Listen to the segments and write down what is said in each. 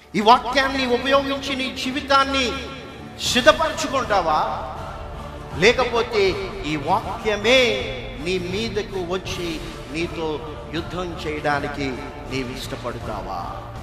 ఈ వాక్యాన్ని ఉపయోగించి నీ జీవితాన్ని సిద్ధపరచుకుంటావా లేకపోతే ఈ వాక్యమే నీ మీదకు వచ్చి నీతో యుద్ధం చేయడానికి నీవు ఇష్టపడతావా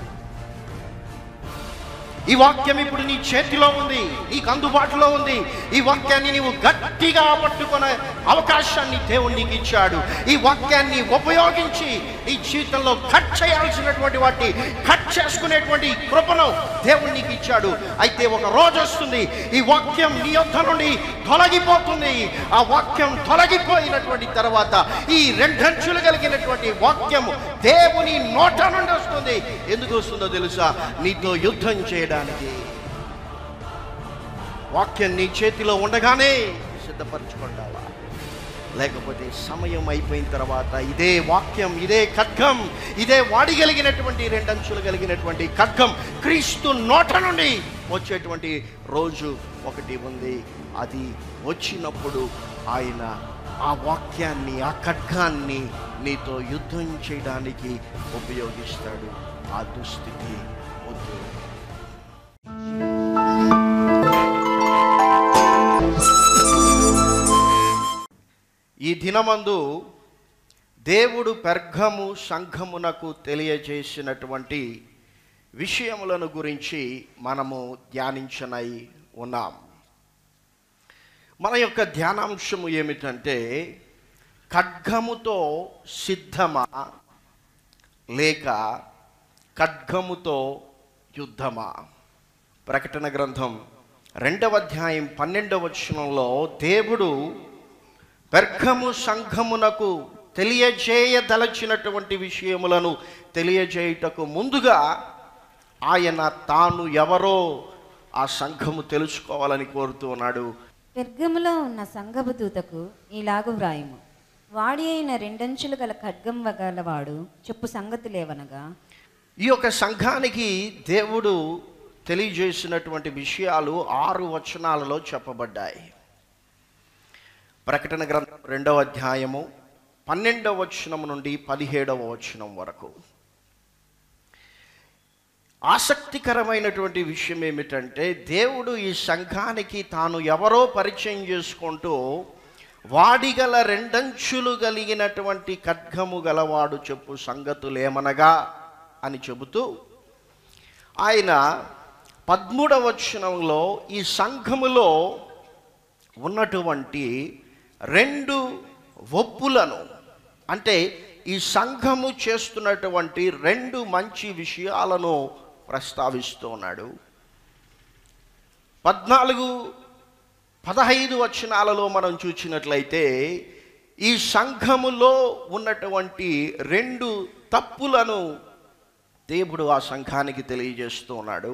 ఈ వాక్యం ఇప్పుడు నీ చేతిలో ఉంది నీకు అందుబాటులో ఉంది ఈ వాక్యాన్ని నీవు గట్టిగా పట్టుకునే అవకాశాన్ని దేవుడు నీకు ఇచ్చాడు ఈ వాక్యాన్ని ఉపయోగించి నీ జీవితంలో కట్ చేయాల్సినటువంటి వాటి కట్ చేసుకునేటువంటి కృపను దేవుడు నీకు ఇచ్చాడు అయితే ఒక రోజు వస్తుంది ఈ వాక్యం నీ యొద్ద నుండి తొలగిపోతుంది ఆ వాక్యం తొలగిపోయినటువంటి తర్వాత ఈ రెండంచులు కలిగినటువంటి వాక్యము దేవుని నోట నుండి వస్తుంది ఎందుకు వస్తుందో తెలుసా నీతో యుద్ధం చేయడానికి వాక్యం నీ చేతిలో ఉండగానే సిద్ధపరచుకుంటావా లేకపోతే సమయం అయిపోయిన తర్వాత ఇదే వాక్యం ఇదే ఖడ్గం ఇదే వాడిగలిగినటువంటి రెండంచులు కలిగినటువంటి ఖడ్గం క్రీస్తు నోట నుండి వచ్చేటువంటి రోజు ఒకటి ఉంది అది వచ్చినప్పుడు ఆయన ఆ వాక్యాన్ని ఆ ఖడ్గాన్ని నీతో యుద్ధం చేయడానికి ఉపయోగిస్తాడు ఆ దుస్థితి వద్దు ఈ దినమందు దేవుడు పెర్గము సంఘమునకు తెలియజేసినటువంటి విషయములను గురించి మనము ధ్యానించనై ఉన్నాం మన యొక్క ధ్యానాంశము ఏమిటంటే ఖడ్గముతో సిద్ధమా లేక ఖడ్గముతో యుద్ధమా ప్రకటన గ్రంథం రెండవ అధ్యాయం పన్నెండవ వచనంలో దేవుడు పెర్గము సంఘమునకు తెలియజేయదలచినటువంటి విషయములను తెలియజేయుటకు ముందుగా ఆయన తాను ఎవరో ఆ సంఘము తెలుసుకోవాలని కోరుతూ ఉన్నాడు పెర్గములో ఉన్న సంఘపు దూతకు ఈలాగు వ్రాయము వాడి అయిన రెండంచులు గల ఖడ్గం గలవాడు చెప్పు సంగతి లేవనగా ఈ యొక్క సంఘానికి దేవుడు తెలియజేసినటువంటి విషయాలు ఆరు వచనాలలో చెప్పబడ్డాయి ప్రకటన గ్రంథం రెండవ అధ్యాయము పన్నెండవ వచనం నుండి పదిహేడవ వచనం వరకు ఆసక్తికరమైనటువంటి విషయం ఏమిటంటే దేవుడు ఈ సంఘానికి తాను ఎవరో పరిచయం చేసుకుంటూ వాడిగల రెండంచులు కలిగినటువంటి ఖడ్గము గలవాడు చెప్పు సంగతులేమనగా అని చెబుతూ ఆయన పద్మూడవ వచనంలో ఈ సంఘములో ఉన్నటువంటి రెండు ఒప్పులను అంటే ఈ సంఘము చేస్తున్నటువంటి రెండు మంచి విషయాలను ప్రస్తావిస్తూ ఉన్నాడు పద్నాలుగు పదహైదు వచనాలలో మనం చూసినట్లయితే ఈ సంఘములో ఉన్నటువంటి రెండు తప్పులను దేవుడు ఆ సంఘానికి తెలియజేస్తూ ఉన్నాడు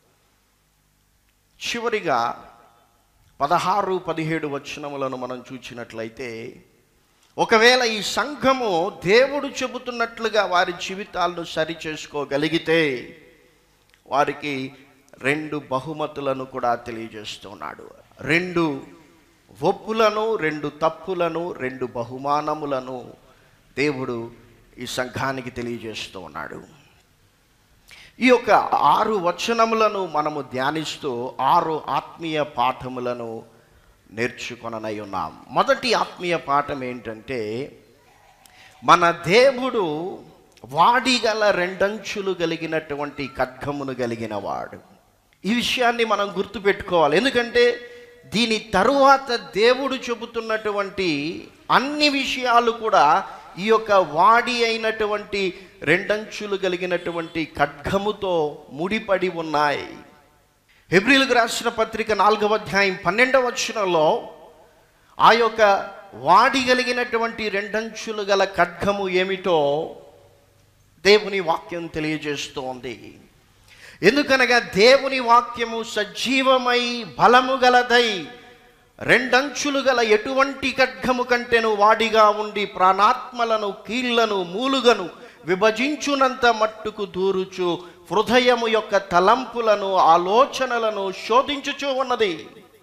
చివరిగా పదహారు పదిహేడు వచనములను మనం చూసినట్లయితే ఒకవేళ ఈ సంఘము దేవుడు చెబుతున్నట్లుగా వారి జీవితాలను సరి చేసుకోగలిగితే వారికి రెండు బహుమతులను కూడా తెలియజేస్తున్నాడు రెండు ఒప్పులను రెండు తప్పులను రెండు బహుమానములను దేవుడు ఈ సంఘానికి తెలియజేస్తూ ఉన్నాడు ఈ యొక్క ఆరు వచనములను మనము ధ్యానిస్తూ ఆరు ఆత్మీయ పాఠములను నేర్చుకొననై ఉన్నాం మొదటి ఆత్మీయ పాఠం ఏంటంటే మన దేవుడు వాడిగల రెండంచులు కలిగినటువంటి ఖడ్గమును కలిగిన వాడు ఈ విషయాన్ని మనం గుర్తుపెట్టుకోవాలి ఎందుకంటే దీని తరువాత దేవుడు చెబుతున్నటువంటి అన్ని విషయాలు కూడా ఈ యొక్క వాడి అయినటువంటి రెండంచులు కలిగినటువంటి ఖడ్గముతో ముడిపడి ఉన్నాయి హెబ్రిల్కు రాసిన పత్రిక నాలుగవ అధ్యాయం పన్నెండవ వచనంలో ఆ యొక్క వాడి కలిగినటువంటి రెండంచులు గల ఖడ్గము ఏమిటో దేవుని వాక్యం తెలియజేస్తోంది ఎందుకనగా దేవుని వాక్యము సజీవమై బలము గలదై రెండంచులు గల ఎటువంటి ఖడ్గము కంటెను వాడిగా ఉండి ప్రాణాత్మలను కీళ్లను మూలుగను విభజించునంత మట్టుకు దూరుచు హృదయము యొక్క తలంపులను ఆలోచనలను శోధించుచూ ఉన్నది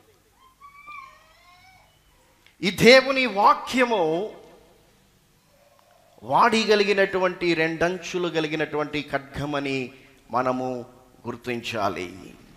ఈ దేవుని వాక్యము వాడి కలిగినటువంటి రెండంచులు కలిగినటువంటి ఖడ్గమని మనము గుర్తించాలి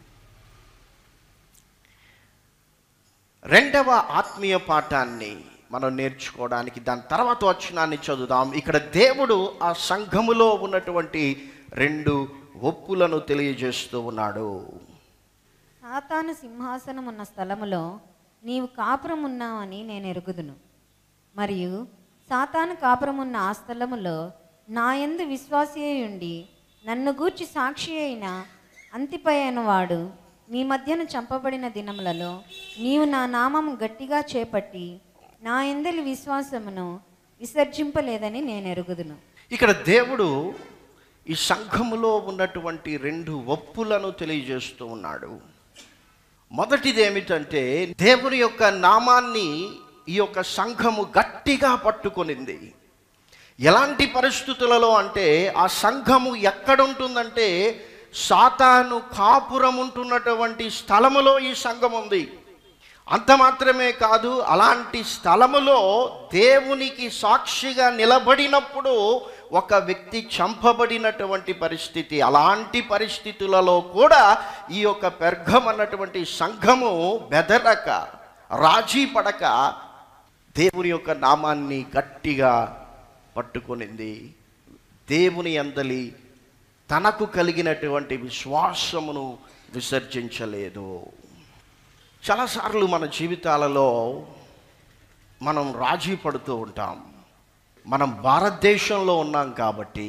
రెండవ ఆత్మీయ పాఠాన్ని మనం నేర్చుకోవడానికి దాని తర్వాత వచ్చినాన్ని చదువుదాం ఇక్కడ దేవుడు ఆ సంఘములో ఉన్నటువంటి రెండు ఒప్పులను తెలియజేస్తూ ఉన్నాడు సాతాను సింహాసనం ఉన్న స్థలములో నీవు కాపురం ఉన్నావని నేను ఎరుగుదును మరియు సాతాను కాపురం ఉన్న ఆ స్థలములో నా యందు విశ్వాసి అయి ఉండి నన్ను గూర్చి సాక్షి అయిన అంతిపై అయిన వాడు మీ మధ్యన చంపబడిన దినములలో నీవు నా నామము గట్టిగా చేపట్టి నా ఎందలి విశ్వాసమును విసర్జింపలేదని నేను ఎరుగుదును ఇక్కడ దేవుడు ఈ సంఘములో ఉన్నటువంటి రెండు ఒప్పులను తెలియజేస్తూ ఉన్నాడు మొదటిది ఏమిటంటే దేవుని యొక్క నామాన్ని ఈ యొక్క సంఘము గట్టిగా పట్టుకొనింది ఎలాంటి పరిస్థితులలో అంటే ఆ సంఘము ఎక్కడుంటుందంటే సాతాను కాపురం ఉంటున్నటువంటి స్థలములో ఈ సంఘం ఉంది అంత మాత్రమే కాదు అలాంటి స్థలములో దేవునికి సాక్షిగా నిలబడినప్పుడు ఒక వ్యక్తి చంపబడినటువంటి పరిస్థితి అలాంటి పరిస్థితులలో కూడా ఈ యొక్క పెర్గం అన్నటువంటి సంఘము బెదరక రాజీ పడక దేవుని యొక్క నామాన్ని గట్టిగా పట్టుకొనింది దేవుని అందలి తనకు కలిగినటువంటి విశ్వాసమును విసర్జించలేదు చాలాసార్లు మన జీవితాలలో మనం రాజీ పడుతూ ఉంటాం మనం భారతదేశంలో ఉన్నాం కాబట్టి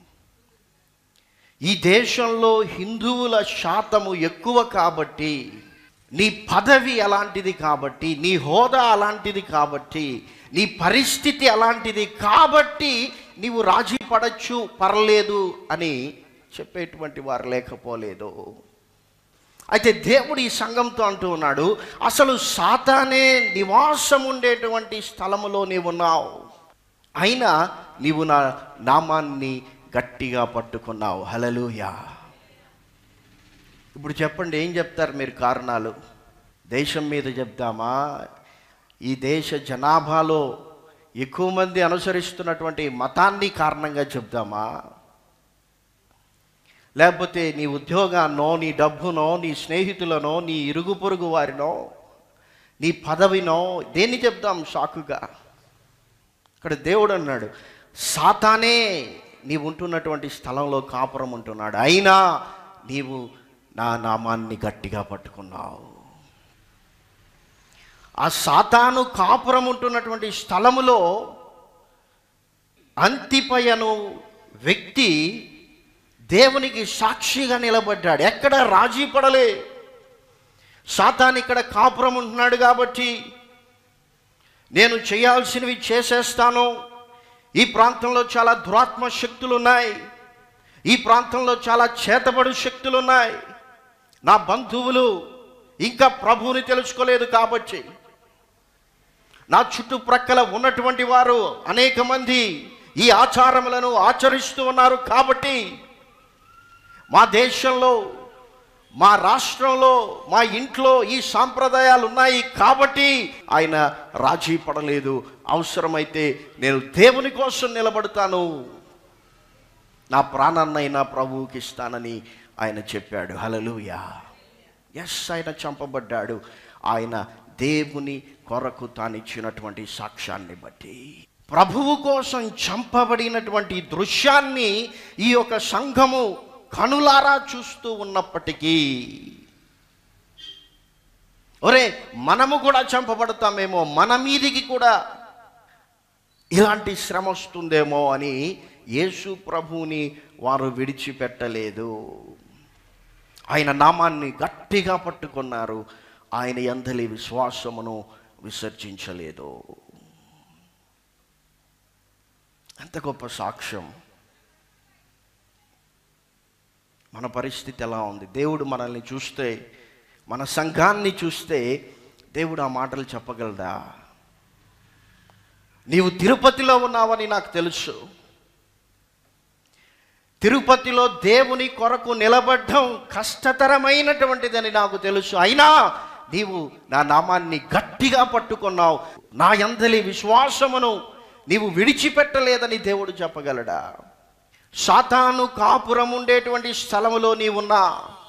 ఈ దేశంలో హిందువుల శాతము ఎక్కువ కాబట్టి నీ పదవి అలాంటిది కాబట్టి నీ హోదా అలాంటిది కాబట్టి నీ పరిస్థితి అలాంటిది కాబట్టి నీవు రాజీ పడచ్చు పర్లేదు అని చెప్పేటువంటి వారు లేకపోలేదు అయితే దేవుడు ఈ సంఘంతో అంటూ ఉన్నాడు అసలు సాతానే నివాసం ఉండేటువంటి స్థలములో నీవు ఉన్నావు అయినా నీవు నా నామాన్ని గట్టిగా పట్టుకున్నావు హలలుయా ఇప్పుడు చెప్పండి ఏం చెప్తారు మీరు కారణాలు దేశం మీద చెప్దామా ఈ దేశ జనాభాలో ఎక్కువ మంది అనుసరిస్తున్నటువంటి మతాన్ని కారణంగా చెప్దామా లేకపోతే నీ ఉద్యోగాన్నో నీ డబ్బునో నీ స్నేహితులనో నీ ఇరుగు పొరుగు వారినో నీ పదవినో దేన్ని చెప్దాం షాకుగా ఇక్కడ దేవుడు అన్నాడు సాతానే నీవు ఉంటున్నటువంటి స్థలంలో కాపురం ఉంటున్నాడు అయినా నీవు నా నామాన్ని గట్టిగా పట్టుకున్నావు ఆ సాతాను కాపురం ఉంటున్నటువంటి స్థలములో అంతిపయను వ్యక్తి దేవునికి సాక్షిగా నిలబడ్డాడు ఎక్కడ రాజీ పడలే సాతాన్ ఇక్కడ కాపురం ఉంటున్నాడు కాబట్టి నేను చేయాల్సినవి చేసేస్తాను ఈ ప్రాంతంలో చాలా దురాత్మ శక్తులు ఉన్నాయి ఈ ప్రాంతంలో చాలా చేతబడు శక్తులు ఉన్నాయి నా బంధువులు ఇంకా ప్రభువుని తెలుసుకోలేదు కాబట్టి నా చుట్టుప్రక్కల ఉన్నటువంటి వారు అనేక మంది ఈ ఆచారములను ఆచరిస్తూ ఉన్నారు కాబట్టి మా దేశంలో మా రాష్ట్రంలో మా ఇంట్లో ఈ సాంప్రదాయాలు ఉన్నాయి కాబట్టి ఆయన రాజీ పడలేదు అవసరమైతే నేను దేవుని కోసం నిలబడతాను నా ప్రాణాన్నైనా ప్రభువుకి ఇస్తానని ఆయన చెప్పాడు హలలుయా ఎస్ ఆయన చంపబడ్డాడు ఆయన దేవుని కొరకు తానిచ్చినటువంటి సాక్ష్యాన్ని బట్టి ప్రభువు కోసం చంపబడినటువంటి దృశ్యాన్ని ఈ యొక్క సంఘము కనులారా చూస్తూ ఉన్నప్పటికీ ఒరే మనము కూడా చంపబడతామేమో మన మీదికి కూడా ఇలాంటి శ్రమ వస్తుందేమో అని యేసు ప్రభువుని వారు విడిచిపెట్టలేదు ఆయన నామాన్ని గట్టిగా పట్టుకున్నారు ఆయన ఎందలి విశ్వాసమును విసర్జించలేదు ఎంత గొప్ప సాక్ష్యం మన పరిస్థితి ఎలా ఉంది దేవుడు మనల్ని చూస్తే మన సంఘాన్ని చూస్తే దేవుడు ఆ మాటలు చెప్పగలదా నీవు తిరుపతిలో ఉన్నావని నాకు తెలుసు తిరుపతిలో దేవుని కొరకు నిలబడ్డం కష్టతరమైనటువంటిదని నాకు తెలుసు అయినా నీవు నా నామాన్ని గట్టిగా పట్టుకున్నావు నా ఎందలి విశ్వాసమును నీవు విడిచిపెట్టలేదని దేవుడు చెప్పగలడా సాతాను కాపురం ఉండేటువంటి స్థలములో నీవున్నా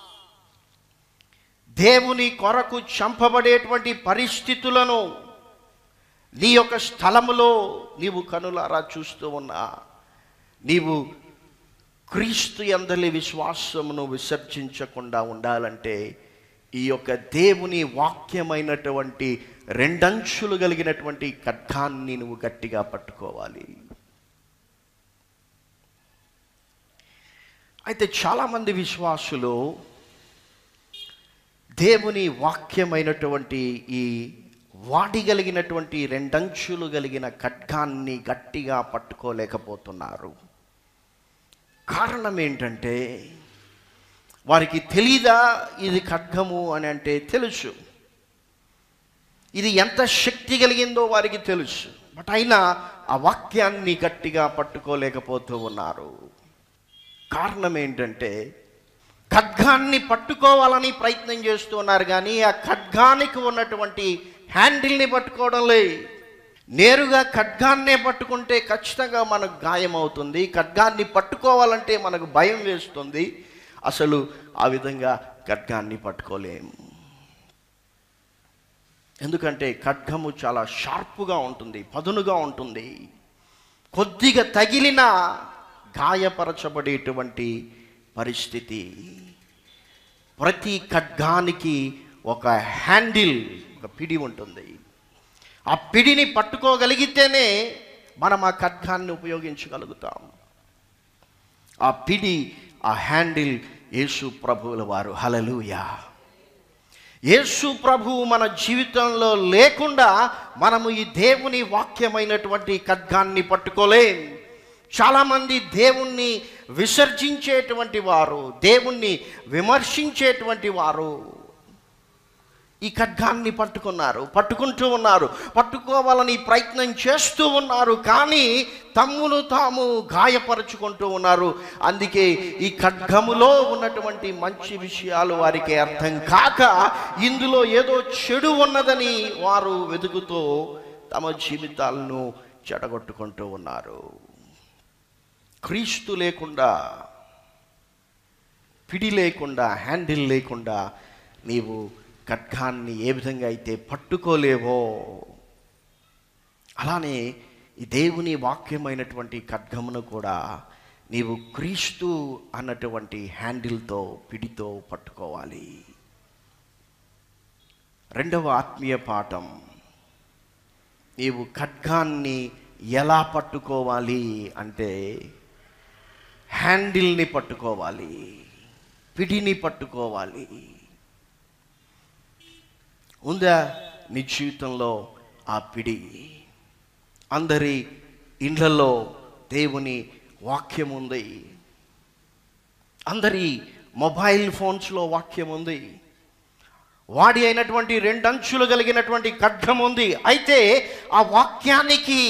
దేవుని కొరకు చంపబడేటువంటి పరిస్థితులను నీ యొక్క స్థలములో నీవు కనులారా చూస్తూ ఉన్నా నీవు క్రీస్తు అందలి విశ్వాసమును విసర్జించకుండా ఉండాలంటే ఈ యొక్క దేవుని వాక్యమైనటువంటి రెండంచులు కలిగినటువంటి ఖడ్గాన్ని నువ్వు గట్టిగా పట్టుకోవాలి అయితే చాలామంది విశ్వాసులు దేవుని వాక్యమైనటువంటి ఈ వాడిగలిగినటువంటి రెండంచులు కలిగిన ఖడ్గాన్ని గట్టిగా పట్టుకోలేకపోతున్నారు కారణం ఏంటంటే వారికి తెలీదా ఇది ఖడ్గము అని అంటే తెలుసు ఇది ఎంత శక్తి కలిగిందో వారికి తెలుసు బట్ అయినా ఆ వాక్యాన్ని గట్టిగా పట్టుకోలేకపోతూ ఉన్నారు కారణం ఏంటంటే ఖడ్గాన్ని పట్టుకోవాలని ప్రయత్నం చేస్తూ ఉన్నారు కానీ ఆ ఖడ్గానికి ఉన్నటువంటి హ్యాండిల్ని పట్టుకోవడం లే నేరుగా ఖడ్గాన్నే పట్టుకుంటే ఖచ్చితంగా మనకు గాయం అవుతుంది ఖడ్గాన్ని పట్టుకోవాలంటే మనకు భయం వేస్తుంది అసలు ఆ విధంగా ఖడ్గాన్ని పట్టుకోలేము ఎందుకంటే ఖడ్గము చాలా షార్పుగా ఉంటుంది పదునుగా ఉంటుంది కొద్దిగా తగిలిన గాయపరచబడేటువంటి పరిస్థితి ప్రతి ఖడ్గానికి ఒక హ్యాండిల్ ఒక పిడి ఉంటుంది ఆ పిడిని పట్టుకోగలిగితేనే మనం ఆ ఖడ్గాన్ని ఉపయోగించగలుగుతాం ఆ పిడి ఆ హ్యాండిల్ యేసు ప్రభువుల వారు హలలుయా యేసు ప్రభువు మన జీవితంలో లేకుండా మనము ఈ దేవుని వాక్యమైనటువంటి ఖడ్గాన్ని పట్టుకోలేం చాలామంది దేవుణ్ణి విసర్జించేటువంటి వారు దేవుణ్ణి విమర్శించేటువంటి వారు ఈ ఖడ్గాన్ని పట్టుకున్నారు పట్టుకుంటూ ఉన్నారు పట్టుకోవాలని ప్రయత్నం చేస్తూ ఉన్నారు కానీ తమ్మును తాము గాయపరుచుకుంటూ ఉన్నారు అందుకే ఈ ఖడ్గములో ఉన్నటువంటి మంచి విషయాలు వారికి అర్థం కాక ఇందులో ఏదో చెడు ఉన్నదని వారు వెతుకుతూ తమ జీవితాలను చెడగొట్టుకుంటూ ఉన్నారు క్రీస్తు లేకుండా పిడి లేకుండా హ్యాండిల్ లేకుండా నీవు ఖడ్గాన్ని ఏ విధంగా అయితే పట్టుకోలేవో అలానే ఈ దేవుని వాక్యమైనటువంటి ఖడ్గమును కూడా నీవు క్రీస్తు అన్నటువంటి హ్యాండిల్తో పిడితో పట్టుకోవాలి రెండవ ఆత్మీయ పాఠం నీవు ఖడ్గాన్ని ఎలా పట్టుకోవాలి అంటే హ్యాండిల్ని పట్టుకోవాలి పిడిని పట్టుకోవాలి ఉందా నీ జీవితంలో ఆ పిడి అందరి ఇండ్లలో దేవుని వాక్యం ఉంది అందరి మొబైల్ ఫోన్స్లో వాక్యం ఉంది వాడి అయినటువంటి రెండంచులు కలిగినటువంటి ఖడ్గం ఉంది అయితే ఆ వాక్యానికి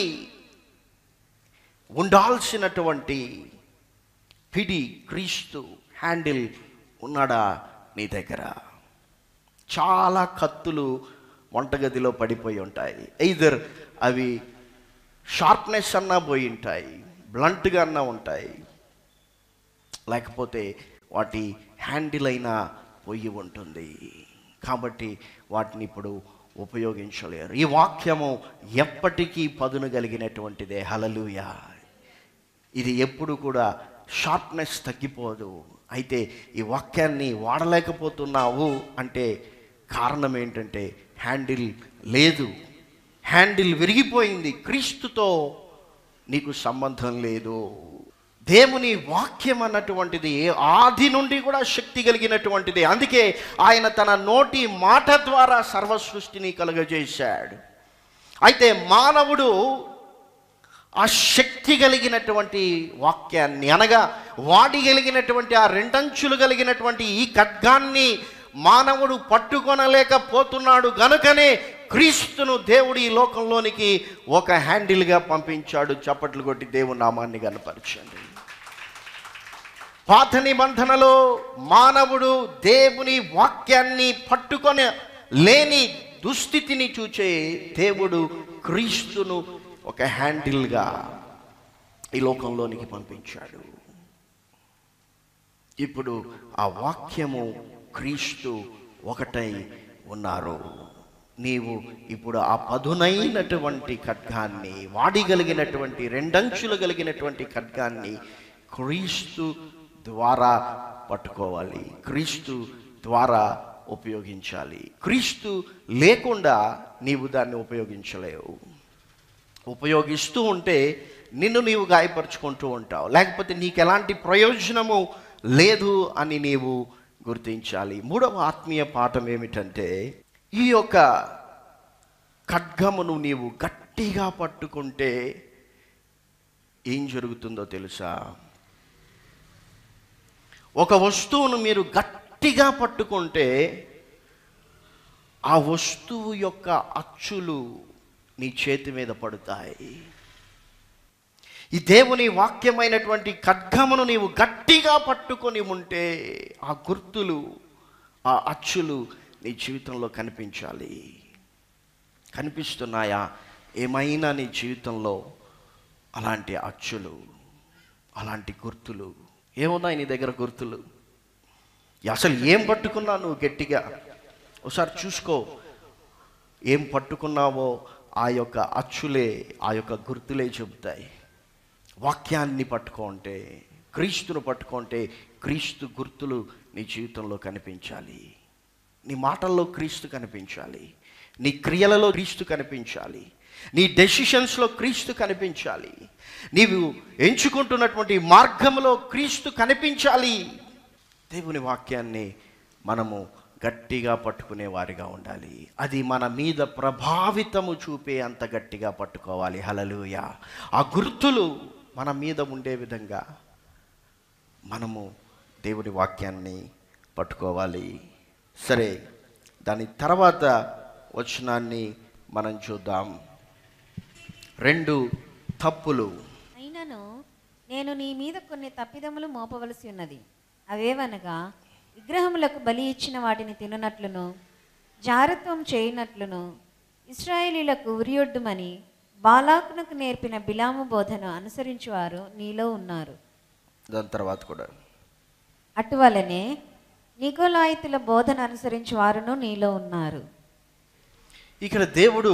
ఉండాల్సినటువంటి పిడి క్రీస్తు హ్యాండిల్ ఉన్నాడా నీ దగ్గర చాలా కత్తులు వంటగదిలో పడిపోయి ఉంటాయి ఎయిదర్ అవి షార్ప్నెస్ అన్నా పోయి ఉంటాయి బ్లంట్గా అన్నా ఉంటాయి లేకపోతే వాటి హ్యాండిల్ అయినా పొయ్యి ఉంటుంది కాబట్టి వాటిని ఇప్పుడు ఉపయోగించలేరు ఈ వాక్యము ఎప్పటికీ పదును కలిగినటువంటిదే హలలుయా ఇది ఎప్పుడు కూడా షార్ప్నెస్ తగ్గిపోదు అయితే ఈ వాక్యాన్ని వాడలేకపోతున్నావు అంటే కారణం ఏంటంటే హ్యాండిల్ లేదు హ్యాండిల్ విరిగిపోయింది క్రీస్తుతో నీకు సంబంధం లేదు దేవుని వాక్యం అన్నటువంటిది ఆది నుండి కూడా శక్తి కలిగినటువంటిది అందుకే ఆయన తన నోటి మాట ద్వారా సర్వ సృష్టిని కలుగజేశాడు అయితే మానవుడు ఆ శక్తి కలిగినటువంటి వాక్యాన్ని అనగా వాడి కలిగినటువంటి ఆ రెండంచులు కలిగినటువంటి ఈ ఖడ్గాన్ని మానవుడు పట్టుకొనలేకపోతున్నాడు గనుకనే క్రీస్తును దేవుడు ఈ లోకంలోనికి ఒక హ్యాండిల్గా పంపించాడు చప్పట్లు కొట్టి దేవుని నామాన్ని కనపరచండి పాత నిబంధనలో మానవుడు దేవుని వాక్యాన్ని పట్టుకొని లేని దుస్థితిని చూచే దేవుడు క్రీస్తును ఒక హ్యాండిల్గా ఈ లోకంలోనికి పంపించాడు ఇప్పుడు ఆ వాక్యము క్రీస్తు ఒకటై ఉన్నారు నీవు ఇప్పుడు ఆ పదునైనటువంటి ఖడ్గాన్ని వాడిగలిగినటువంటి రెండంచులు కలిగినటువంటి ఖడ్గాన్ని క్రీస్తు ద్వారా పట్టుకోవాలి క్రీస్తు ద్వారా ఉపయోగించాలి క్రీస్తు లేకుండా నీవు దాన్ని ఉపయోగించలేవు ఉపయోగిస్తూ ఉంటే నిన్ను నీవు గాయపరుచుకుంటూ ఉంటావు లేకపోతే నీకు ఎలాంటి ప్రయోజనము లేదు అని నీవు గుర్తించాలి మూడవ ఆత్మీయ పాఠం ఏమిటంటే ఈ యొక్క ఖడ్గమును నీవు గట్టిగా పట్టుకుంటే ఏం జరుగుతుందో తెలుసా ఒక వస్తువును మీరు గట్టిగా పట్టుకుంటే ఆ వస్తువు యొక్క అచ్చులు నీ చేతి మీద పడతాయి ఈ దేవుని వాక్యమైనటువంటి ఖడ్గమును నీవు గట్టిగా పట్టుకొని ఉంటే ఆ గుర్తులు ఆ అచ్చులు నీ జీవితంలో కనిపించాలి కనిపిస్తున్నాయా ఏమైనా నీ జీవితంలో అలాంటి అచ్చులు అలాంటి గుర్తులు ఏమున్నాయి నీ దగ్గర గుర్తులు అసలు ఏం పట్టుకున్నావు నువ్వు గట్టిగా ఒకసారి చూసుకో ఏం పట్టుకున్నావో ఆ యొక్క అచ్చులే ఆ యొక్క గుర్తులే చెబుతాయి వాక్యాన్ని పట్టుకుంటే క్రీస్తును పట్టుకుంటే క్రీస్తు గుర్తులు నీ జీవితంలో కనిపించాలి నీ మాటల్లో క్రీస్తు కనిపించాలి నీ క్రియలలో క్రీస్తు కనిపించాలి నీ డెసిషన్స్లో క్రీస్తు కనిపించాలి నీవు ఎంచుకుంటున్నటువంటి మార్గంలో క్రీస్తు కనిపించాలి దేవుని వాక్యాన్ని మనము గట్టిగా పట్టుకునే వారిగా ఉండాలి అది మన మీద ప్రభావితము చూపే అంత గట్టిగా పట్టుకోవాలి హలలుయ ఆ గుర్తులు మన మీద ఉండే విధంగా మనము దేవుని వాక్యాన్ని పట్టుకోవాలి సరే దాని తర్వాత వచనాన్ని మనం చూద్దాం రెండు తప్పులు అయినను నేను నీ మీద కొన్ని తప్పిదములు మోపవలసి ఉన్నది అవేవనగా విగ్రహములకు బలి ఇచ్చిన వాటిని తిననట్లును జారత్వం చేయనట్లును ఇస్రాయేలీలకు ఉరియొడ్డుమని బాలాకునకు నేర్పిన బిలాము బోధను అనుసరించువారు నీలో ఉన్నారు దాని తర్వాత కూడా అటువలనే నికోలాయితుల బోధన అనుసరించు వారును నీలో ఉన్నారు ఇక్కడ దేవుడు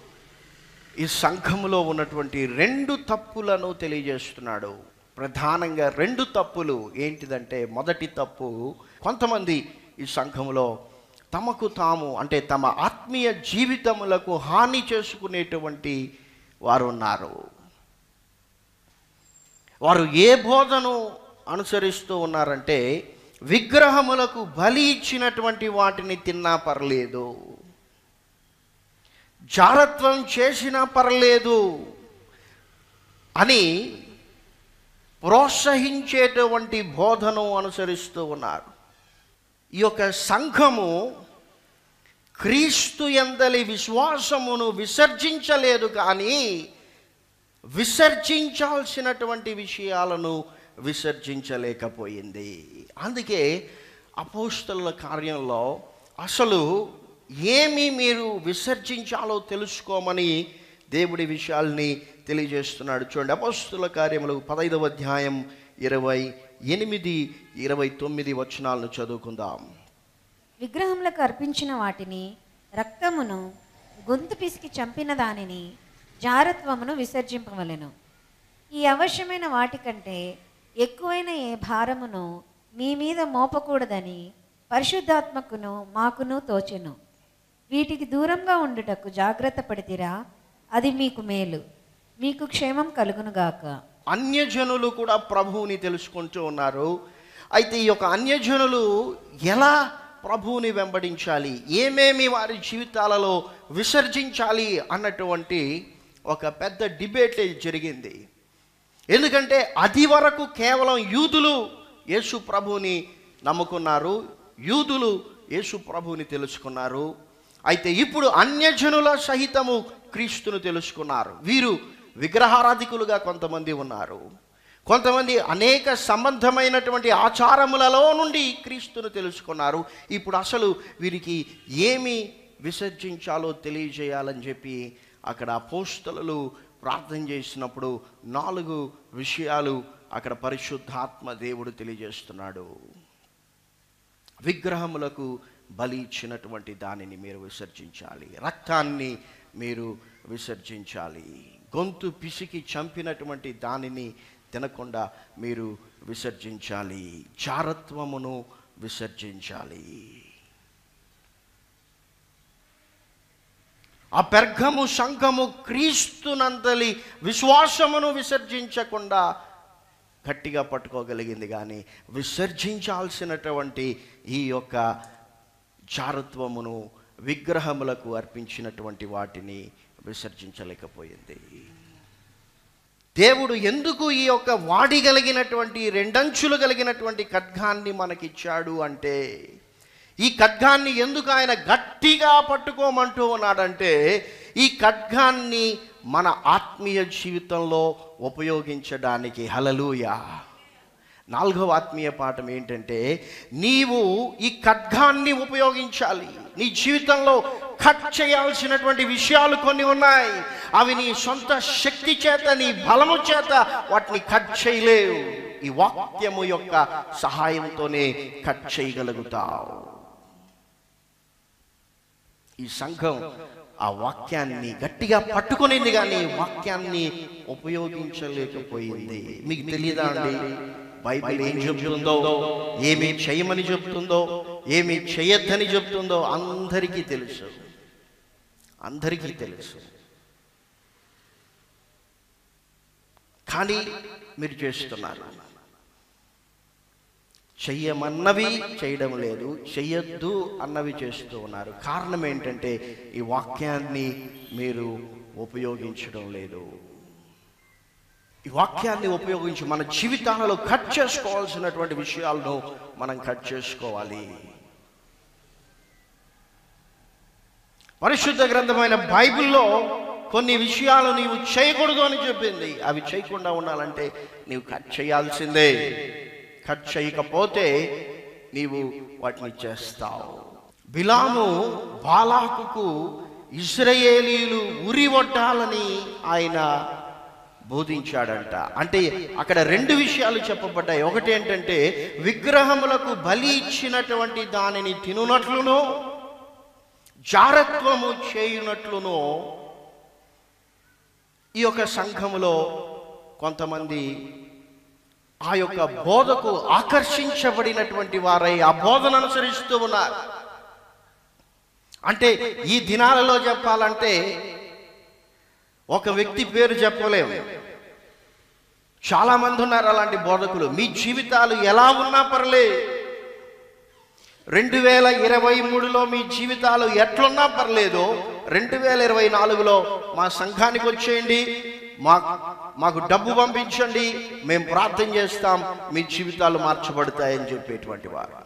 ఈ సంఘములో ఉన్నటువంటి రెండు తప్పులను తెలియజేస్తున్నాడు ప్రధానంగా రెండు తప్పులు ఏంటిదంటే మొదటి తప్పు కొంతమంది ఈ సంఘములో తమకు తాము అంటే తమ ఆత్మీయ జీవితములకు హాని చేసుకునేటువంటి వారు ఉన్నారు వారు ఏ బోధను అనుసరిస్తూ ఉన్నారంటే విగ్రహములకు బలి ఇచ్చినటువంటి వాటిని తిన్నా పర్లేదు జారత్వం చేసినా పర్లేదు అని ప్రోత్సహించేటువంటి బోధను అనుసరిస్తూ ఉన్నారు ఈ యొక్క సంఘము క్రీస్తు ఎందలి విశ్వాసమును విసర్జించలేదు కానీ విసర్జించాల్సినటువంటి విషయాలను విసర్జించలేకపోయింది అందుకే అపోస్తల కార్యంలో అసలు ఏమి మీరు విసర్జించాలో తెలుసుకోమని దేవుడి విషయాల్ని తెలియజేస్తున్నాడు చూడండి అపోస్తుల కార్యములు పదైదవ అధ్యాయం ఇరవై ఎనిమిది ఇరవై తొమ్మిది వచనాలను చదువుకుందాం విగ్రహములకు అర్పించిన వాటిని రక్తమును గొంతు పిసికి చంపిన దానిని జారత్వమును విసర్జింపవలెను ఈ అవశ్యమైన వాటికంటే ఎక్కువైన ఏ భారమును మీ మీద మోపకూడదని పరిశుద్ధాత్మకును మాకును తోచెను వీటికి దూరంగా ఉండుటకు జాగ్రత్త పడితిరా అది మీకు మేలు మీకు క్షేమం కలుగునుగాక అన్యజనులు కూడా ప్రభువుని తెలుసుకుంటూ ఉన్నారు అయితే ఈ యొక్క అన్యజనులు ఎలా ప్రభువుని వెంబడించాలి ఏమేమి వారి జీవితాలలో విసర్జించాలి అన్నటువంటి ఒక పెద్ద డిబేట్ జరిగింది ఎందుకంటే అది వరకు కేవలం యూదులు యేసు ప్రభువుని నమ్ముకున్నారు యూదులు యేసు ప్రభువుని తెలుసుకున్నారు అయితే ఇప్పుడు అన్యజనుల సహితము క్రీస్తును తెలుసుకున్నారు వీరు విగ్రహారాధికులుగా కొంతమంది ఉన్నారు కొంతమంది అనేక సంబంధమైనటువంటి ఆచారములలో నుండి క్రీస్తును తెలుసుకున్నారు ఇప్పుడు అసలు వీరికి ఏమి విసర్జించాలో తెలియజేయాలని చెప్పి అక్కడ అపోస్తలు ప్రార్థన చేసినప్పుడు నాలుగు విషయాలు అక్కడ పరిశుద్ధాత్మ దేవుడు తెలియజేస్తున్నాడు విగ్రహములకు బలి ఇచ్చినటువంటి దానిని మీరు విసర్జించాలి రక్తాన్ని మీరు విసర్జించాలి గొంతు పిసికి చంపినటువంటి దానిని తినకుండా మీరు విసర్జించాలి జారత్వమును విసర్జించాలి ఆ పెర్గము సంఘము క్రీస్తునందలి విశ్వాసమును విసర్జించకుండా గట్టిగా పట్టుకోగలిగింది కానీ విసర్జించాల్సినటువంటి ఈ యొక్క జారత్వమును విగ్రహములకు అర్పించినటువంటి వాటిని విసర్జించలేకపోయింది దేవుడు ఎందుకు ఈ యొక్క వాడి కలిగినటువంటి రెండంచులు కలిగినటువంటి ఖడ్గాన్ని మనకిచ్చాడు అంటే ఈ ఖడ్గాన్ని ఎందుకు ఆయన గట్టిగా పట్టుకోమంటూ ఉన్నాడంటే ఈ ఖడ్గాన్ని మన ఆత్మీయ జీవితంలో ఉపయోగించడానికి హలలుయా నాలుగవ ఆత్మీయ పాఠం ఏంటంటే నీవు ఈ ఖడ్గాన్ని ఉపయోగించాలి నీ జీవితంలో కట్ చేయాల్సినటువంటి విషయాలు కొన్ని ఉన్నాయి అవి నీ సొంత శక్తి చేత నీ బలము చేత వాటిని కట్ చేయలేవు ఈ వాక్యము యొక్క సహాయంతోనే కట్ చేయగలుగుతావు ఈ సంఘం ఆ వాక్యాన్ని గట్టిగా పట్టుకునింది కానీ వాక్యాన్ని ఉపయోగించలేకపోయింది మీకు తెలియదా అండి బైబిల్ ఏం చెబుతుందో ఏమి చేయమని చెప్తుందో ఏమి చేయొద్దని చెప్తుందో అందరికీ తెలుసు అందరికీ తెలుసు కానీ మీరు చేస్తున్నారు చెయ్యమన్నవి చేయడం లేదు చెయ్యొద్దు అన్నవి చేస్తూ ఉన్నారు కారణం ఏంటంటే ఈ వాక్యాన్ని మీరు ఉపయోగించడం లేదు ఈ వాక్యాన్ని ఉపయోగించి మన జీవితాలలో కట్ చేసుకోవాల్సినటువంటి విషయాలను మనం కట్ చేసుకోవాలి పరిశుద్ధ గ్రంథమైన బైబిల్లో కొన్ని విషయాలు నీవు చేయకూడదు అని చెప్పింది అవి చేయకుండా ఉండాలంటే నీవు కట్ చేయాల్సిందే కట్ చేయకపోతే నీవు వాటిని చేస్తావు బిలాము బాలాకుకు ఇస్రయేలీలు ఉరి కొట్టాలని ఆయన బోధించాడంట అంటే అక్కడ రెండు విషయాలు చెప్పబడ్డాయి ఒకటి ఏంటంటే విగ్రహములకు బలి ఇచ్చినటువంటి దానిని తినునట్లును జారత్వము చేయునట్లును ఈ యొక్క సంఘములో కొంతమంది ఆ యొక్క బోధకు ఆకర్షించబడినటువంటి వారై ఆ బోధన అనుసరిస్తూ ఉన్నారు అంటే ఈ దినాలలో చెప్పాలంటే ఒక వ్యక్తి పేరు చెప్పలేము చాలా మంది ఉన్నారు అలాంటి బోధకులు మీ జీవితాలు ఎలా ఉన్నా పర్లే రెండు వేల ఇరవై మూడులో మీ జీవితాలు ఎట్లున్నా పర్లేదు రెండు వేల ఇరవై నాలుగులో మా సంఘానికి వచ్చేయండి మా మాకు డబ్బు పంపించండి మేము ప్రార్థన చేస్తాం మీ జీవితాలు మార్చబడతాయని చెప్పేటువంటి వారు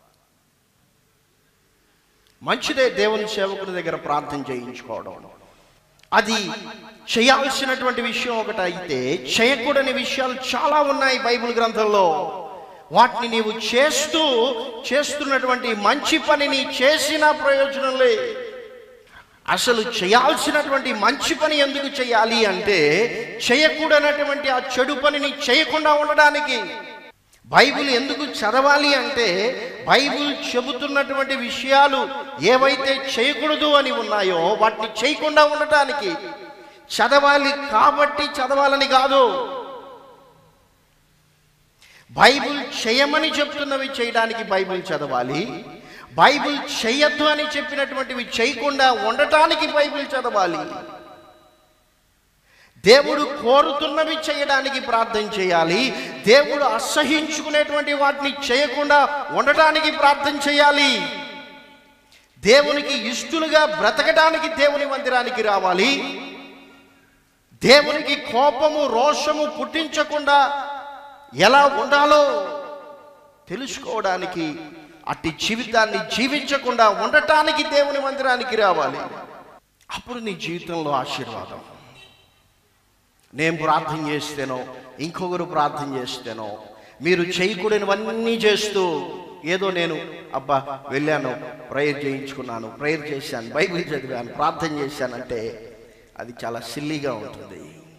మంచిదే దేవుని సేవకుడి దగ్గర ప్రార్థన చేయించుకోవడం అది చేయాల్సినటువంటి విషయం ఒకటి అయితే చేయకూడని విషయాలు చాలా ఉన్నాయి బైబిల్ గ్రంథంలో వాటిని నీవు చేస్తూ చేస్తున్నటువంటి మంచి పనిని చేసిన ప్రయోజనం లే అసలు చేయాల్సినటువంటి మంచి పని ఎందుకు చేయాలి అంటే చేయకూడనటువంటి ఆ చెడు పనిని చేయకుండా ఉండడానికి బైబిల్ ఎందుకు చదవాలి అంటే బైబిల్ చెబుతున్నటువంటి విషయాలు ఏవైతే చేయకూడదు అని ఉన్నాయో వాటిని చేయకుండా ఉండటానికి చదవాలి కాబట్టి చదవాలని కాదు బైబిల్ చేయమని చెప్తున్నవి చేయడానికి బైబిల్ చదవాలి బైబిల్ చేయొద్దు అని చెప్పినటువంటివి చేయకుండా ఉండటానికి బైబిల్ చదవాలి దేవుడు కోరుతున్నవి చేయడానికి ప్రార్థన చేయాలి దేవుడు అసహించుకునేటువంటి వాటిని చేయకుండా ఉండటానికి ప్రార్థన చేయాలి దేవునికి ఇష్టలుగా బ్రతకడానికి దేవుని మందిరానికి రావాలి దేవునికి కోపము రోషము పుట్టించకుండా ఎలా ఉండాలో తెలుసుకోవడానికి అట్టి జీవితాన్ని జీవించకుండా ఉండటానికి దేవుని మందిరానికి రావాలి అప్పుడు నీ జీవితంలో ఆశీర్వాదం నేను ప్రార్థన చేస్తేనో ఇంకొకరు ప్రార్థన చేస్తేనో మీరు చేయకూడనివన్నీ చేస్తూ ఏదో నేను అబ్బా వెళ్ళాను ప్రేయర్ చేయించుకున్నాను ప్రేయర్ చేశాను బైబిల్ చదివాను ప్రార్థన చేశానంటే అది చాలా సిల్లీగా ఉంటుంది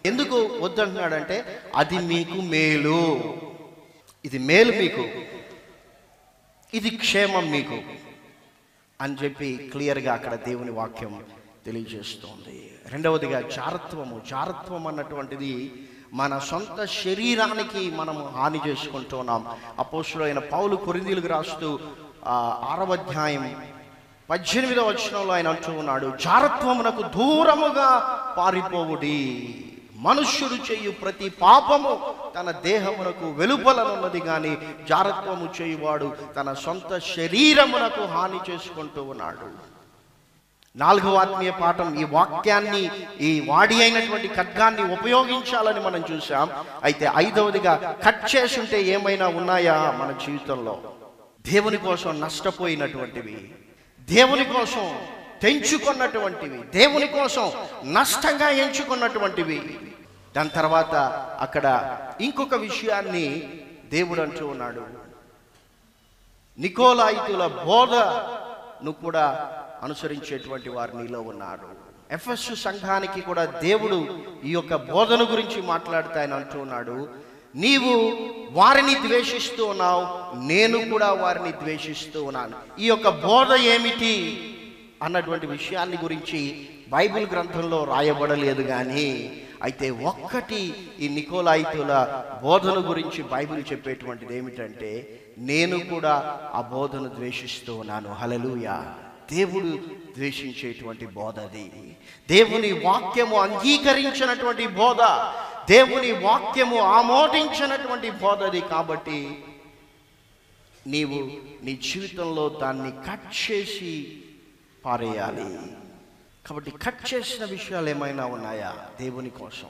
ఎందుకు వద్దంటున్నాడంటే అది మీకు మేలు ఇది మేలు మీకు ఇది క్షేమం మీకు అని చెప్పి క్లియర్గా అక్కడ దేవుని వాక్యం తెలియజేస్తోంది రెండవదిగా జారత్వము జారత్వం అన్నటువంటిది మన సొంత శరీరానికి మనము హాని చేసుకుంటున్నాం అపోసులైన పౌలు కొరిందీలకు రాస్తూ ఆ, ఆరవ అధ్యాయం పద్దెనిమిదవ వచనంలో ఆయన అంటూ ఉన్నాడు జారత్వమునకు దూరముగా పారిపోవుడి మనుష్యుడు చేయు ప్రతి పాపము తన దేహమునకు వెలుపలనున్నది కానీ జారత్వము చేయువాడు తన సొంత శరీరమునకు హాని చేసుకుంటూ ఉన్నాడు నాలుగవ ఆత్మీయ పాఠం ఈ వాక్యాన్ని ఈ వాడి అయినటువంటి ఖడ్గాన్ని ఉపయోగించాలని మనం చూసాం అయితే ఐదవదిగా కట్ చేసుంటే ఏమైనా ఉన్నాయా మన జీవితంలో దేవుని కోసం నష్టపోయినటువంటివి దేవుని కోసం తెంచుకున్నటువంటివి దేవుని కోసం నష్టంగా ఎంచుకున్నటువంటివి దాని తర్వాత అక్కడ ఇంకొక విషయాన్ని దేవుడు అంటూ ఉన్నాడు నికోలాయితుల బోధను కూడా అనుసరించేటువంటి వారు నీలో ఉన్నారు ఎఫ్ఎస్ సంఘానికి కూడా దేవుడు ఈ యొక్క బోధన గురించి మాట్లాడుతా ఆయన అంటూ ఉన్నాడు నీవు వారిని ద్వేషిస్తూ ఉన్నావు నేను కూడా వారిని ద్వేషిస్తూ ఉన్నాను ఈ యొక్క బోధ ఏమిటి అన్నటువంటి విషయాన్ని గురించి బైబిల్ గ్రంథంలో రాయబడలేదు కానీ అయితే ఒక్కటి ఈ నికోలాయితుల బోధన గురించి బైబిల్ చెప్పేటువంటిది ఏమిటంటే నేను కూడా ఆ బోధను ద్వేషిస్తూ ఉన్నాను హలలుయ దేవుడు ద్వేషించేటువంటి బోధ అది దేవుని వాక్యము అంగీకరించినటువంటి బోధ దేవుని వాక్యము ఆమోదించినటువంటి బోధ అది కాబట్టి నీవు నీ జీవితంలో దాన్ని కట్ చేసి పారేయాలి కాబట్టి కట్ చేసిన విషయాలు ఏమైనా ఉన్నాయా దేవుని కోసం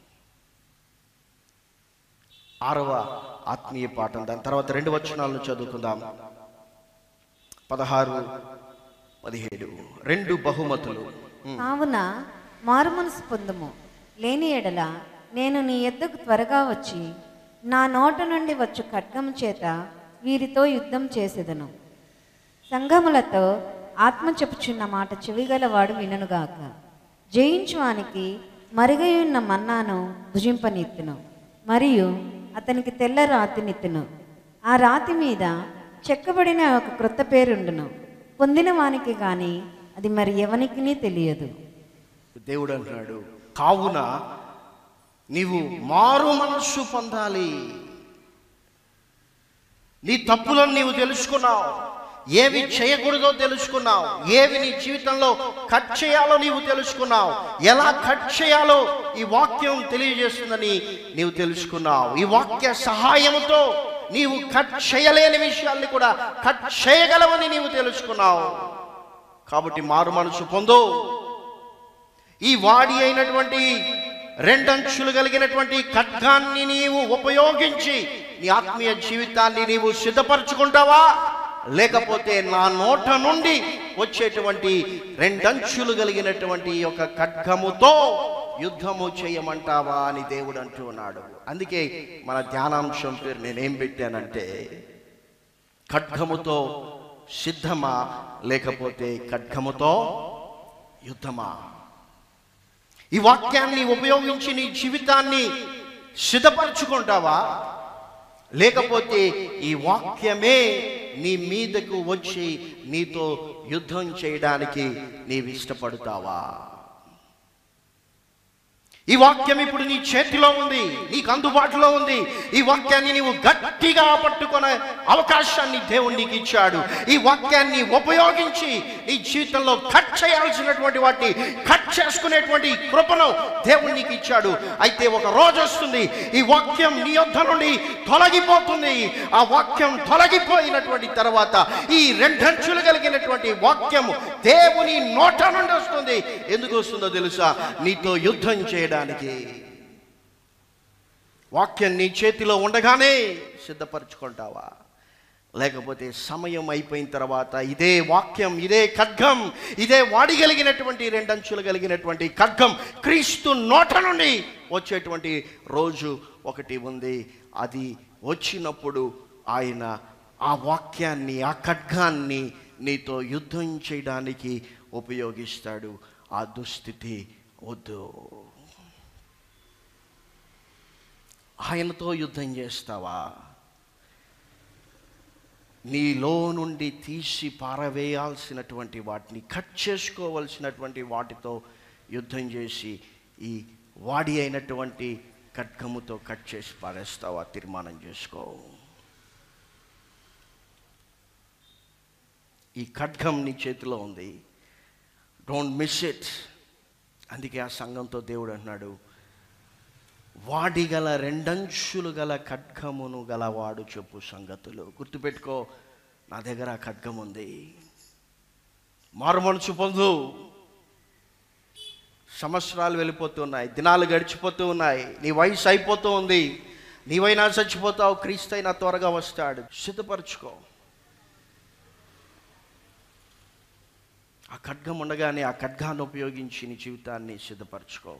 ఆరవ ఆత్మీయ పాఠం దాని తర్వాత రెండు వచనాలను చదువుకుందాం పదహారు పదిహేడు రెండు బహుమతులు ఉమ్. కావున మారుమనసు పొందుము లేని ఎడల నేను నీ ఎద్దకు త్వరగా వచ్చి నా నోట నుండి వచ్చు ఖడ్గము చేత వీరితో యుద్ధం చేసేదను సంఘములతో ఆత్మ చెప్పుచున్న మాట చెవిగలవాడు విననుగాక జయించువానికి మరుగయున్న మన్నాను భుజింపనెత్తును మరియు అతనికి తెల్ల రాతినిత్తును ఆ రాతి మీద చెక్కబడిన ఒక క్రొత్త పేరుండును పొందిన వానికి గాని అది మరి ఎవనికి తెలియదు దేవుడు అంటున్నాడు కావున నీవు మారు మనస్సు పొందాలి నీ తప్పులను నీవు తెలుసుకున్నావు ఏవి చేయకూడదో తెలుసుకున్నావు ఏవి నీ జీవితంలో కట్ చేయాలో నీవు తెలుసుకున్నావు ఎలా కట్ చేయాలో ఈ వాక్యం తెలియజేస్తుందని నీవు తెలుసుకున్నావు ఈ వాక్య సహాయంతో నీవు కట్ చేయలేని విషయాల్ని కూడా కట్ చేయగలవని నీవు తెలుసుకున్నావు కాబట్టి మారు మనసు పొందు ఈ వాడి అయినటువంటి రెండంచులు కలిగినటువంటి ఖడ్గాన్ని నీవు ఉపయోగించి నీ ఆత్మీయ జీవితాన్ని నీవు సిద్ధపరచుకుంటావా లేకపోతే నా నోట నుండి వచ్చేటువంటి రెండంచులు కలిగినటువంటి ఈ యొక్క ఖడ్గముతో యుద్ధము చేయమంటావా అని దేవుడు అంటూ ఉన్నాడు అందుకే మన ధ్యానాంశం పేరు నేనేం పెట్టానంటే ఖడ్గముతో సిద్ధమా లేకపోతే ఖడ్గముతో యుద్ధమా ఈ వాక్యాన్ని ఉపయోగించి నీ జీవితాన్ని సిద్ధపరచుకుంటావా లేకపోతే ఈ వాక్యమే నీ మీదకు వచ్చి నీతో యుద్ధం చేయడానికి నీవు ఇష్టపడతావా ఈ వాక్యం ఇప్పుడు నీ చేతిలో ఉంది నీకు అందుబాటులో ఉంది ఈ వాక్యాన్ని నీవు గట్టిగా పట్టుకునే అవకాశాన్ని దేవుడు నీకు ఇచ్చాడు ఈ వాక్యాన్ని ఉపయోగించి నీ జీవితంలో కట్ చేయాల్సినటువంటి వాటిని కట్ చేసుకునేటువంటి కృపను దేవుడు నీకు ఇచ్చాడు అయితే ఒక రోజు వస్తుంది ఈ వాక్యం నీ యొద్ద నుండి తొలగిపోతుంది ఆ వాక్యం తొలగిపోయినటువంటి తర్వాత ఈ రెండంచులు కలిగినటువంటి వాక్యము దేవుని నోట నుండి వస్తుంది ఎందుకు వస్తుందో తెలుసా నీతో యుద్ధం చేయడానికి వాక్యం నీ చేతిలో ఉండగానే సిద్ధపరచుకుంటావా లేకపోతే సమయం అయిపోయిన తర్వాత ఇదే వాక్యం ఇదే ఖడ్గం ఇదే వాడిగలిగినటువంటి రెండంచులు కలిగినటువంటి ఖడ్గం క్రీస్తు నోట నుండి వచ్చేటువంటి రోజు ఒకటి ఉంది అది వచ్చినప్పుడు ఆయన ఆ వాక్యాన్ని ఆ ఖడ్గాన్ని నీతో యుద్ధం చేయడానికి ఉపయోగిస్తాడు ఆ దుస్థితి వద్దు ఆయనతో యుద్ధం చేస్తావా నీలో నుండి తీసి పారవేయాల్సినటువంటి వాటిని కట్ చేసుకోవలసినటువంటి వాటితో యుద్ధం చేసి ఈ వాడి అయినటువంటి ఖడ్గముతో కట్ చేసి పారేస్తావా తీర్మానం చేసుకో ఈ ఖడ్గం నీ చేతిలో ఉంది డోంట్ మిస్ ఇట్ అందుకే ఆ సంఘంతో దేవుడు అంటున్నాడు వాడి గల రెండంచులు గల ఖడ్గమును గలవాడు చెప్పు సంగతులు గుర్తుపెట్టుకో నా దగ్గర ఆ ఖడ్గం ఉంది మారు మనసు పొందు సంవత్సరాలు వెళ్ళిపోతున్నాయి దినాలు గడిచిపోతూ ఉన్నాయి నీ వయసు అయిపోతూ ఉంది నీవైనా చచ్చిపోతావు క్రీస్తు అయినా త్వరగా వస్తాడు సిద్ధపరచుకో ఆ ఖడ్గం ఉండగానే ఆ ఖడ్గాన్ని ఉపయోగించి నీ జీవితాన్ని సిద్ధపరచుకో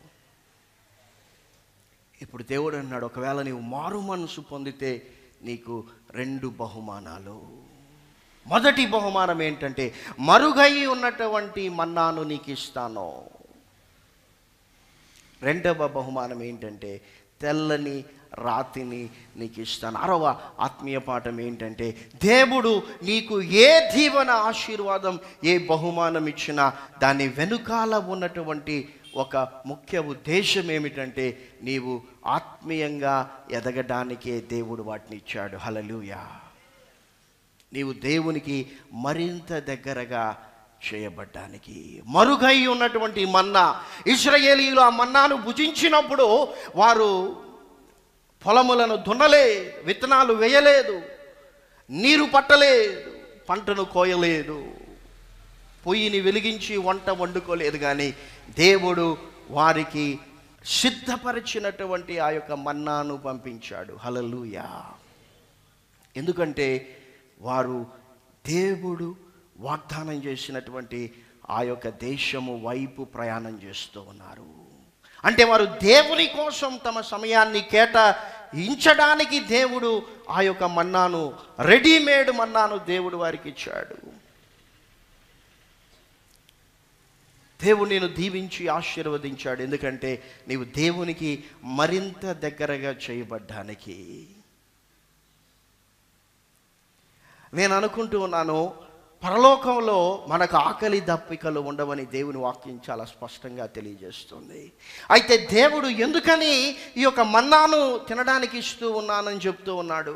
ఇప్పుడు దేవుడు అన్నాడు ఒకవేళ నీవు మారు మనసు పొందితే నీకు రెండు బహుమానాలు మొదటి బహుమానం ఏంటంటే మరుగై ఉన్నటువంటి మన్నాను నీకు ఇస్తాను రెండవ బహుమానం ఏంటంటే తెల్లని రాతిని నీకు ఇస్తాను ఆరవ ఆత్మీయ పాఠం ఏంటంటే దేవుడు నీకు ఏ దీవెన ఆశీర్వాదం ఏ బహుమానం ఇచ్చినా దాని వెనుకాల ఉన్నటువంటి ఒక ముఖ్య ఉద్దేశం ఏమిటంటే నీవు ఆత్మీయంగా ఎదగడానికే దేవుడు వాటిని ఇచ్చాడు హలలుయా నీవు దేవునికి మరింత దగ్గరగా చేయబడ్డానికి మరుగై ఉన్నటువంటి మన్నా ఇస్రాయేలీలు ఆ మన్నాను భుజించినప్పుడు వారు పొలములను దున్నలేదు విత్తనాలు వేయలేదు నీరు పట్టలేదు పంటను కోయలేదు పొయ్యిని వెలిగించి వంట వండుకోలేదు కానీ దేవుడు వారికి సిద్ధపరిచినటువంటి ఆ యొక్క మన్నాను పంపించాడు హలలుయా ఎందుకంటే వారు దేవుడు వాగ్దానం చేసినటువంటి ఆ యొక్క దేశము వైపు ప్రయాణం చేస్తూ ఉన్నారు అంటే వారు దేవుని కోసం తమ సమయాన్ని కేటాయించడానికి దేవుడు ఆ యొక్క మన్నాను రెడీమేడ్ మన్నాను దేవుడు వారికి ఇచ్చాడు దేవుడు నేను దీవించి ఆశీర్వదించాడు ఎందుకంటే నీవు దేవునికి మరింత దగ్గరగా చేయబడ్డానికి నేను అనుకుంటూ ఉన్నాను పరలోకంలో మనకు ఆకలి దప్పికలు ఉండవని దేవుని వాక్యం చాలా స్పష్టంగా తెలియజేస్తుంది అయితే దేవుడు ఎందుకని ఈ యొక్క మన్నాను తినడానికి ఇస్తూ ఉన్నానని చెప్తూ ఉన్నాడు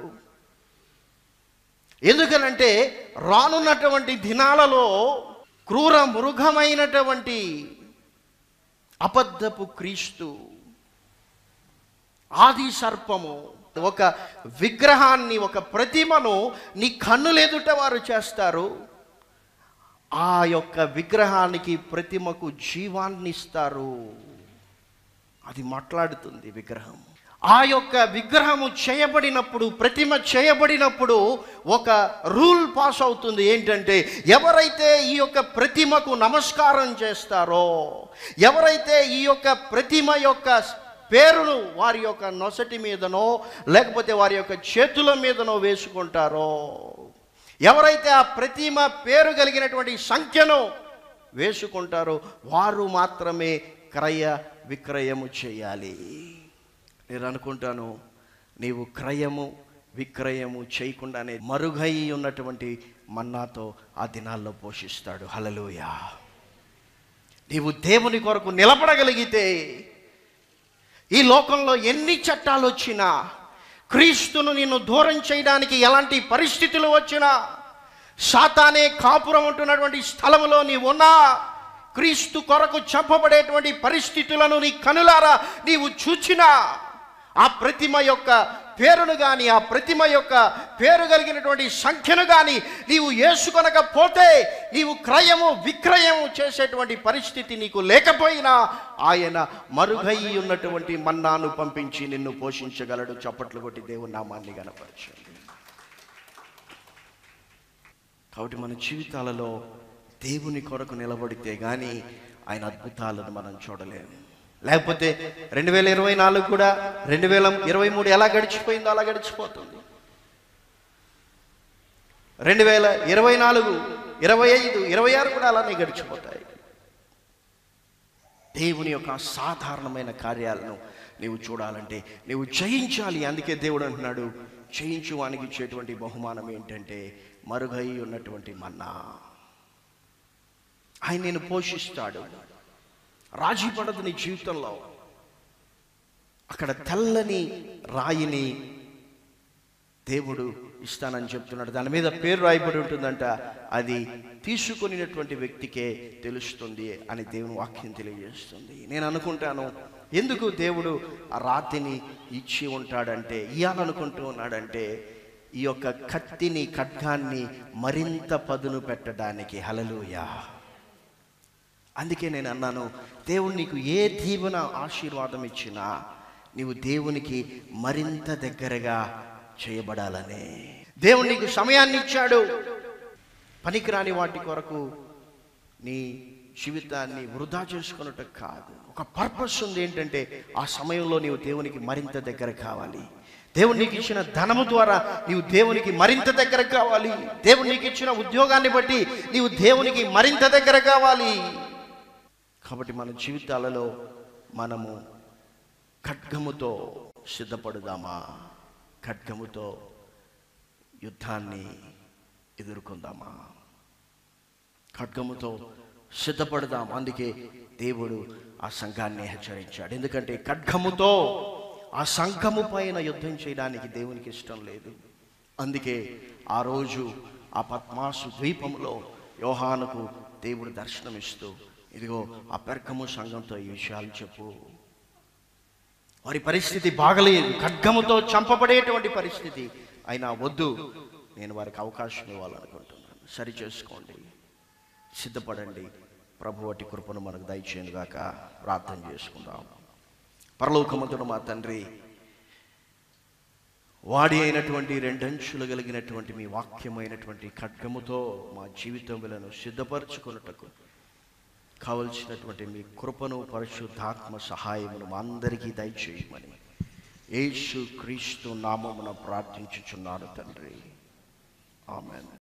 ఎందుకనంటే రానున్నటువంటి దినాలలో క్రూర మృగమైనటువంటి అబద్ధపు క్రీస్తు ఆది సర్పము ఒక విగ్రహాన్ని ఒక ప్రతిమను నీ కన్నులెదుట వారు చేస్తారు ఆ యొక్క విగ్రహానికి ప్రతిమకు జీవాన్ని ఇస్తారు అది మాట్లాడుతుంది విగ్రహం ఆ యొక్క విగ్రహము చేయబడినప్పుడు ప్రతిమ చేయబడినప్పుడు ఒక రూల్ పాస్ అవుతుంది ఏంటంటే ఎవరైతే ఈ యొక్క ప్రతిమకు నమస్కారం చేస్తారో ఎవరైతే ఈ యొక్క ప్రతిమ యొక్క పేరును వారి యొక్క నొసటి మీదనో లేకపోతే వారి యొక్క చేతుల మీదనో వేసుకుంటారో ఎవరైతే ఆ ప్రతిమ పేరు కలిగినటువంటి సంఖ్యను వేసుకుంటారో వారు మాత్రమే క్రయ విక్రయము చేయాలి నేను అనుకుంటాను నీవు క్రయము విక్రయము చేయకుండానే మరుగై ఉన్నటువంటి మన్నాతో ఆ దినాల్లో పోషిస్తాడు హలలుయా నీవు దేవుని కొరకు నిలబడగలిగితే ఈ లోకంలో ఎన్ని చట్టాలు వచ్చినా క్రీస్తును నిన్ను దూరం చేయడానికి ఎలాంటి పరిస్థితులు వచ్చినా సాతానే కాపురం ఉంటున్నటువంటి స్థలములో నీవు ఉన్నా క్రీస్తు కొరకు చంపబడేటువంటి పరిస్థితులను నీ కనులారా నీవు చూచినా ఆ ప్రతిమ యొక్క పేరును కానీ ఆ ప్రతిమ యొక్క పేరు కలిగినటువంటి సంఖ్యను కానీ నీవు వేసుకొనకపోతే నీవు క్రయము విక్రయము చేసేటువంటి పరిస్థితి నీకు లేకపోయినా ఆయన మరుగై ఉన్నటువంటి మన్నాను పంపించి నిన్ను పోషించగలడు చప్పట్లు కొట్టి దేవుని నామాన్ని గనపరచండి కాబట్టి మన జీవితాలలో దేవుని కొరకు నిలబడితే కానీ ఆయన అద్భుతాలను మనం చూడలేము లేకపోతే రెండు వేల ఇరవై నాలుగు కూడా రెండు వేల ఇరవై మూడు ఎలా గడిచిపోయిందో అలా గడిచిపోతుంది రెండు వేల ఇరవై నాలుగు ఇరవై ఐదు ఇరవై ఆరు కూడా అలానే గడిచిపోతాయి దేవుని యొక్క అసాధారణమైన కార్యాలను నీవు చూడాలంటే నీవు జయించాలి అందుకే దేవుడు అంటున్నాడు జయించు వానికి ఇచ్చేటువంటి బహుమానం ఏంటంటే మరుగై ఉన్నటువంటి మన్నా ఆయన నేను పోషిస్తాడు రాజీ పడదు నీ జీవితంలో అక్కడ తెల్లని రాయిని దేవుడు ఇస్తానని చెప్తున్నాడు దాని మీద పేరు రాయబడి ఉంటుందంట అది తీసుకొనినటువంటి వ్యక్తికే తెలుస్తుంది అని దేవుని వాక్యం తెలియజేస్తుంది నేను అనుకుంటాను ఎందుకు దేవుడు ఆ రాతిని ఇచ్చి ఉంటాడంటే ఇయ్యాలనుకుంటూ ఉన్నాడంటే ఈ యొక్క కత్తిని ఖడ్గాన్ని మరింత పదును పెట్టడానికి హలలుయా అందుకే నేను అన్నాను దేవుడు నీకు ఏ దీవెన ఆశీర్వాదం ఇచ్చినా నీవు దేవునికి మరింత దగ్గరగా చేయబడాలని దేవుడు నీకు సమయాన్ని ఇచ్చాడు పనికిరాని వాటి కొరకు నీ జీవితాన్ని వృధా చేసుకున్నట్టు కాదు ఒక పర్పస్ ఉంది ఏంటంటే ఆ సమయంలో నీవు దేవునికి మరింత దగ్గర కావాలి దేవుడు నీకు ఇచ్చిన ధనము ద్వారా నీవు దేవునికి మరింత దగ్గర కావాలి దేవుడు నీకు ఇచ్చిన ఉద్యోగాన్ని బట్టి నీవు దేవునికి మరింత దగ్గర కావాలి కాబట్టి మన జీవితాలలో మనము ఖడ్గముతో సిద్ధపడుదామా ఖడ్గముతో యుద్ధాన్ని ఎదుర్కొందామా ఖడ్గముతో సిద్ధపడదాం అందుకే దేవుడు ఆ సంఘాన్ని హెచ్చరించాడు ఎందుకంటే ఖడ్గముతో ఆ సంఘము పైన యుద్ధం చేయడానికి దేవునికి ఇష్టం లేదు అందుకే ఆ రోజు ఆ పద్మాసు ద్వీపంలో యోహానుకు దేవుడు దర్శనమిస్తూ ఇదిగో ఆ పెర్గము సంఘంతో ఈ విషయాలు చెప్పు వారి పరిస్థితి బాగలేదు ఖడ్గముతో చంపబడేటువంటి పరిస్థితి అయినా వద్దు నేను వారికి అవకాశం ఇవ్వాలనుకుంటున్నాను సరి చేసుకోండి సిద్ధపడండి ప్రభు వాటి కృపను మనకు దయచేయనుగాక ప్రార్థన చేసుకుందాం పరలోకమంతుడు మా తండ్రి వాడి అయినటువంటి రెండంచులు కలిగినటువంటి మీ వాక్యమైనటువంటి ఖడ్గముతో మా జీవితములను సిద్ధపరచుకున్నటకు కావలసినటువంటి మీ కృపను పరిశుద్ధాత్మ సహాయమును మా అందరికీ దయచేయమని యేసు క్రీస్తు నామమున ప్రార్థించుచున్నాను తండ్రి ఆమెన్